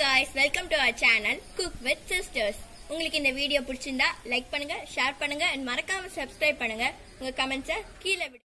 guys welcome to our channel cook with sisters உங்களுக்கு இந்த video பிடிச்சிருந்தா லைக் பண்ணுங்க ஷேர் பண்ணுங்க and மறக்காம சப்ஸ்கிரைப் பண்ணுங்க உங்க கமெண்ட்ஸை கீழே விடு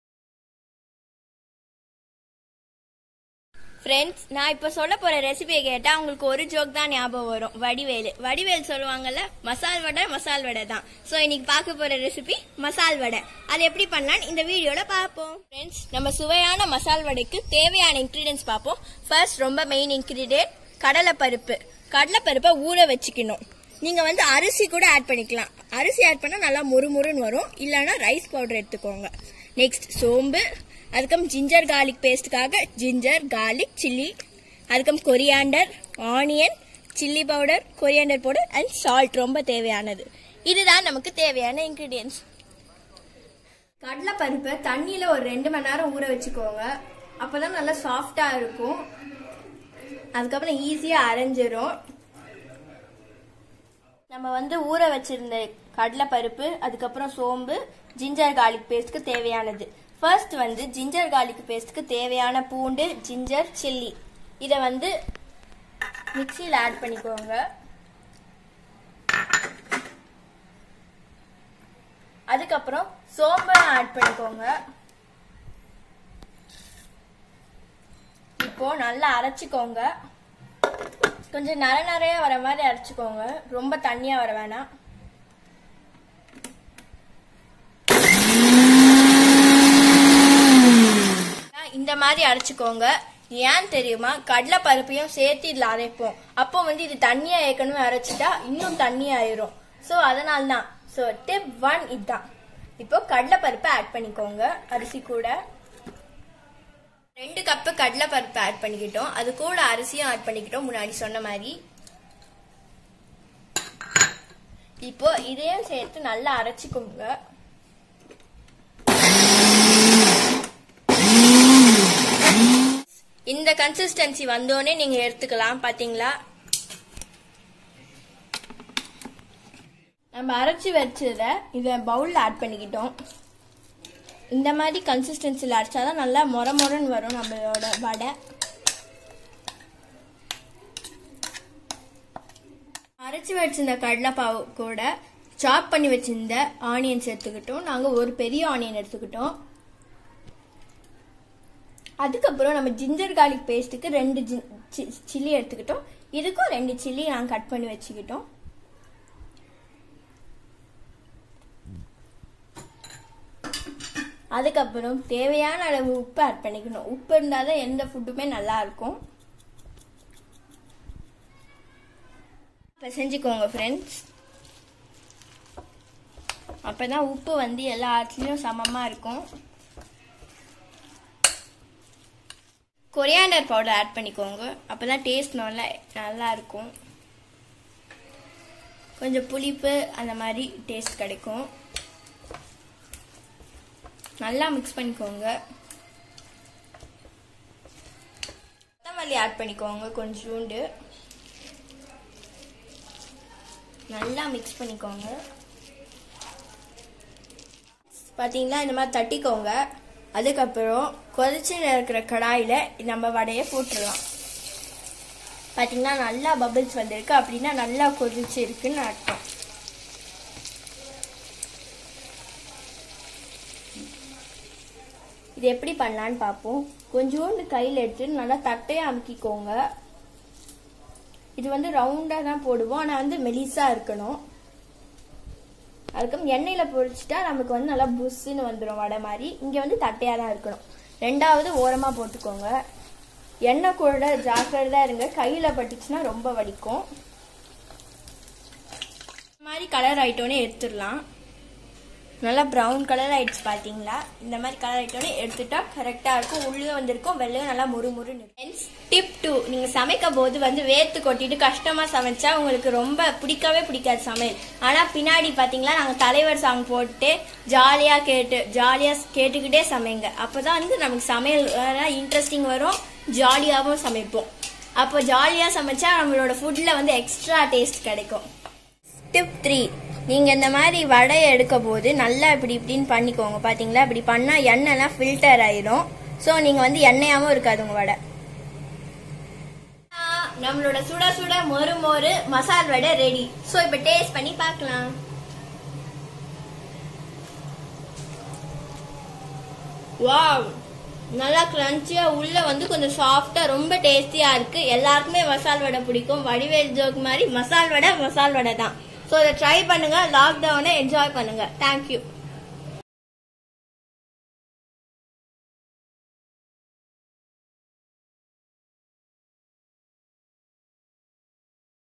ஃப்ரெண்ட்ஸ் நான் இப்போ சொல்ல போற ரெசிபியை கேட்டா உங்களுக்கு ஒரு ஜோக் தான் ஞாபகம் வரும் வடிவேலு வடிவேல் சொல்லுவாங்கல்ல மசால் வடை மசால் வடை தான் ஸோ இன்னைக்கு பார்க்க போற ரெசிபி மசால் வடை அது எப்படி பண்ணலாம்னு இந்த வீடியோல பார்ப்போம் ஃப்ரெண்ட்ஸ் நம்ம சுவையான மசால் வடைக்கு தேவையான இன்கிரீடியன்ஸ் பார்ப்போம் ஃபர்ஸ்ட் ரொம்ப மெயின் இன்கிரீடியன்ட் கடலைப்பருப்பு கடலைப்பருப்பை ஊற வச்சுக்கணும் நீங்க வந்து அரிசி கூட ஆட் பண்ணிக்கலாம் அரிசி ஆட் பண்ணா நல்லா முறுமுறுன்னு வரும் இல்லைன்னா ரைஸ் பவுடர் எடுத்துக்கோங்க நெக்ஸ்ட் சோம்பு அதுக்கப்புறம் ஜிஞ்சர் கார்லிக் பேஸ்ட்டுக்காக ஜிஞ்சர் கார்லிக் சில்லி அதுக்கப்புறம் coriander onion chilli powder coriander powder and salt ரொம்ப தேவையானது இதுதான் நமக்கு தேவையான இன்க்ரீடியன்ஸ் கடலைப்பருப்பை தண்ணியில் ஒரு ரெண்டு மணி நேரம் ஊற வச்சுக்கோங்க அப்போதான் நல்லா சாஃப்டாக இருக்கும் அதுக்கப்புறம் ஈஸியாக அரைஞ்சிரும் நம்ம வந்து ஊற வச்சிருந்த கடலைப்பருப்பு அதுக்கப்புறம் சோம்பு ஜிஞ்சர் கார்லிக் பேஸ்ட்க்கு தேவையானது ஃபர்ஸ்ட் வந்து ஜிஞ்சர் கார்லிக் பேஸ்ட்க்கு தேவையான பூண்டு ஜிஞ்சர் சில்லி இதை வந்து மிக்சியில் ஆட் பண்ணிக்கோங்க அதுக்கப்புறம் சோம்பை ஆட் பண்ணிக்கோங்க இப்போ நல்லா அரைச்சிக்கோங்க கொஞ்சம் நர நரையா வர மாதிரி அரைச்சிக்கோங்க ரொம்ப தண்ணியா வர வேணாம் இந்த மாதிரி அரைச்சிக்கோங்க ஏன் தெரியுமா கடலை பருப்பையும் சேர்த்து இதில் அரைப்போம் அப்போ வந்து இது தண்ணியா ஏற்கனவே அரைச்சிட்டா இன்னும் தண்ணி ஆயிரும் ஸோ அதனால தான் ஸோ டிப் ஒன் இதுதான் இப்போ கடலை பருப்பை ஆட் பண்ணிக்கோங்க அரிசி கூட ரெண்டு கப்பு கடலை பருப்பு ஆட் பண்ணிக்கிட்டோம் அது கூட அரிசியும் ஆட் பண்ணிக்கிட்டோம் முன்னாடி சொன்ன மாதிரி இப்போ இதையும் சேர்த்து நல்லா அரைச்சிக்கோங்க இந்த கன்சிஸ்டன்சி வந்தோடனே நீங்க எடுத்துக்கலாம் பாத்தீங்களா நம்ம அரைச்சி வச்சத இதை பவுல்ல ஆட் பண்ணிக்கிட்டோம் இந்த மாதிரி கன்சிஸ்டன்சியில் அரைச்சாதான் நல்லா மொர மொரன்னு வரும் நம்மளோட வடை அரைச்சி வச்சிருந்த கடலை பாவு கூட சாப் பண்ணி வச்சிருந்த ஆனியன்ஸ் எடுத்துக்கிட்டோம் நாங்கள் ஒரு பெரிய ஆனியன் எடுத்துக்கிட்டோம் அதுக்கப்புறம் நம்ம ஜிஞ்சர் கார்லிக் பேஸ்ட்டுக்கு ரெண்டு சில்லி எடுத்துக்கிட்டோம் இதுக்கும் ரெண்டு சில்லி நாங்கள் கட் பண்ணி வச்சுக்கிட்டோம் அதுக்கப்புறம் தேவையான அளவு உப்பு ஆட் பண்ணிக்கணும் உப்பு இருந்தால் தான் எந்த ஃபுட்டுமே நல்லா இருக்கும் செஞ்சுக்கோங்க ஃப்ரெண்ட்ஸ் அப்பதான் உப்பு வந்து எல்லா ஆட்லேயும் சமமாக இருக்கும் கொரியாண்டர் பவுடர் ஆட் பண்ணிக்கோங்க அப்பதான் டேஸ்ட் நல்லா நல்லா இருக்கும் கொஞ்சம் புளிப்பு அந்த மாதிரி டேஸ்ட் கிடைக்கும் நல்லா மிக்ஸ் பண்ணிக்கோங்க கொத்தமல்லி ஆட் பண்ணிக்கோங்க கொஞ்சோண்டு நல்லா மிக்ஸ் பண்ணிக்கோங்க பார்த்தீங்களா இந்த மாதிரி தட்டிக்கோங்க அதுக்கப்புறம் கொதிச்சு இருக்கிற கடாயில் நம்ம வடையை போட்டுடலாம் பார்த்தீங்கன்னா நல்லா பபிள்ஸ் வந்திருக்கு அப்படின்னா நல்லா கொதிச்சு இருக்குன்னு அர்த்தம் இது எப்படி பண்ணலான்னு பார்ப்போம் கொஞ்சோண்டு கையில் எடுத்து நல்லா தட்டையாக அமுக்கிக்கோங்க இது வந்து ரவுண்டாக தான் போடுவோம் ஆனால் வந்து மெலிசாக இருக்கணும் அதுக்கப்புறம் எண்ணெயில் பொரிச்சிட்டா நமக்கு வந்து நல்லா புஷ்ஷுன்னு வந்துடும் வடை மாதிரி இங்கே வந்து தட்டையாக தான் இருக்கணும் ரெண்டாவது ஓரமாக போட்டுக்கோங்க எண்ணெய் கூட ஜாக்கிரதையாக இருங்க கையில் பட்டுச்சுன்னா ரொம்ப வலிக்கும் இந்த மாதிரி கலர் ஆயிட்டோன்னே எடுத்துடலாம் நல்லா ப்ரௌன் கலர் ஆயிடுச்சு பார்த்தீங்களா இந்த மாதிரி கலர் ஆயிட்டோன்னே எடுத்துட்டா கரெக்டாக இருக்கும் உள்ளே வந்திருக்கும் வெள்ளையும் நல்லா முறுமுறுன்னு ஃப்ரெண்ட்ஸ் டிப் டூ நீங்கள் சமைக்கும் போது வந்து வேர்த்து கொட்டிட்டு கஷ்டமாக சமைச்சா உங்களுக்கு ரொம்ப பிடிக்கவே பிடிக்காது சமையல் ஆனால் பின்னாடி பார்த்தீங்களா நாங்கள் தலைவர் சாங் போட்டு ஜாலியாக கேட்டு ஜாலியாக கேட்டுக்கிட்டே சமைங்க அப்போ தான் வந்து நமக்கு சமையல் இன்ட்ரெஸ்டிங் வரும் ஜாலியாகவும் சமைப்போம் அப்போ ஜாலியாக சமைச்சா நம்மளோட ஃபுட்டில் வந்து எக்ஸ்ட்ரா டேஸ்ட் கிடைக்கும் டிப் த்ரீ நீங்கள் இந்த மாதிரி வடையை எடுக்க போது நல்லா இப்படி இப்படின்னு பண்ணிக்கோங்க பார்த்தீங்களா இப்படி பண்ணால் எண்ணெய்லாம் ஃபில்டர் ஆயிரும் ஸோ நீங்கள் வந்து எண்ணெயாகவும் இருக்காது உங்கள் வடை நம்மளோட சுட சுட மொறு மொறு மசால் வடை ரெடி சோ இப்ப டேஸ்ட் பண்ணி பார்க்கலாம் வாவ் நல்லா கிரன்ச்சியா உள்ள வந்து கொஞ்சம் சாஃப்டா ரொம்ப டேஸ்டியா இருக்கு எல்லாருக்குமே மசால் வடை பிடிக்கும் வடிவேல் ஜோக் மாதிரி மசால் வடை மசால் வடை தான் ஸோ இதை ட்ரை பண்ணுங்க லாக்டவுனை என்ஜாய் பண்ணுங்க தேங்க்யூ